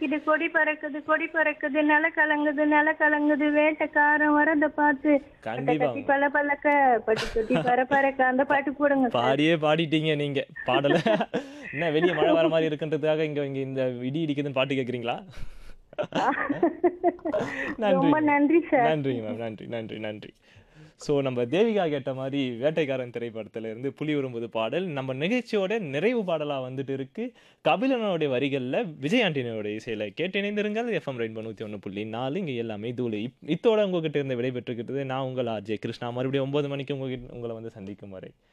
அடிக்குது கொடி பறக்குது கொடி பறக்குது நில கலங்குது நில கலங்குது வேட்டைக்காரன் வரத பார்த்து கண்டிப்பா. கட்டி பல பல்லக்க பட்டி தொட்டி பற பறக்க அந்த பாட்டு போடுங்க சார். பாடியே பாடிட்டீங்க நீங்க பாடல என்ன வெளியே மழை வர மாதிரி இருக்குன்றதுக்காக இங்க இங்க இந்த இடி இடிக்குதுன்னு பாட்டு கேக்குறீங்களா ரொம்ப நன்றி சார் நன்றிங்க மேம் நன்றி நன்றி நன்றி ஸோ நம்ம தேவிகா கேட்ட மாதிரி வேட்டைக்காரன் திரைப்படத்துல இருந்து புலி வரும்போது பாடல் நம்ம நிகழ்ச்சியோட நிறைவு பாடலா வந்துட்டு இருக்கு கபிலனோட வரிகள்ல விஜய் ஆண்டனியோட இசையில கேட்டு இணைந்திருங்கள் எஃப்எம் ரெயின்போ நூற்றி ஒன்று புள்ளி நாலு இங்க எல்லாமே தூளு இப்- இத்தோட உங்ககிட்ட இருந்து விடைபெற்றுக்கிட்டது நான் உங்கள் ஆர்ஜே கிருஷ்ணா மறுபடியும் ஒன்பது மணிக்கு உங்ககிட்ட உங்களை வந்து சந்திக்கும் வரை